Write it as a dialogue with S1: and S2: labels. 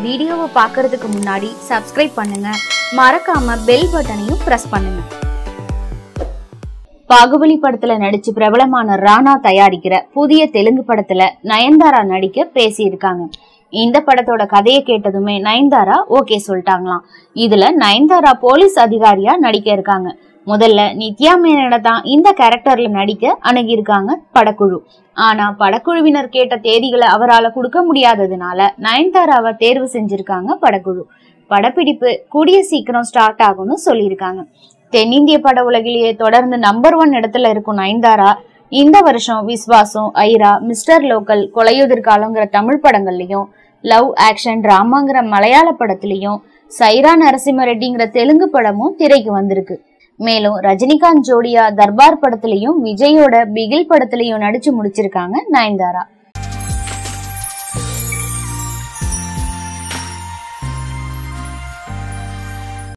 S1: வீடியோவை பார்க்கறதுக்கு முன்னாடி சப்ஸ்கிரைப் பண்ணுங்க மறக்காம பெல் பட்டனையும் பிரஸ் பண்ணுங்க பாகுபலி படத்துல நடிச்சு பிரபலமான ராணா தயாரிக்கிற புதிய தெலுங்கு படத்துல நயன்தாரா நடிக்க பேசியிருக்காங்க இந்த படத்தோட கதையை கேட்டதுமே நயன்தாரா ஓகே சொல்லிட்டாங்களாம் இதுல நயன்தாரா போலீஸ் அதிகாரியா நடிக்க இருக்காங்க முதல்ல நித்யா மேனனை தான் இந்த கேரக்டர்ல நடிக்க அணுகியிருக்காங்க படக்குழு ஆனா படக்குழுவினர் கேட்ட தேதிகளை அவரால் கொடுக்க முடியாததுனால நயன்தாராவை தேர்வு செஞ்சிருக்காங்க படக்குழு படப்பிடிப்பு கூடிய சீக்கிரம் ஸ்டார்ட் ஆகும்னு சொல்லியிருக்காங்க தென்னிந்திய பட உலகிலேயே தொடர்ந்து நம்பர் ஒன் இடத்துல இருக்கும் நயன்தாரா இந்த வருஷம் விஸ்வாசம் ஐரா மிஸ்டர் லோக்கல் கொலையுதிர் காலங்கிற தமிழ் படங்கள்லயும் லவ் ஆக்ஷன் டிராமாங்கிற மலையாள படத்துலயும் சைரா நரசிம்ம ரெட்டிங்கிற தெலுங்கு படமும் திரைக்கு வந்திருக்கு மேலும் ரஜினிகாந்த் ஜோடியா தர்பார் படத்துலயும் விஜயோட பிகில் படத்துலயும் நடிச்சு முடிச்சிருக்காங்க நயன்தாரா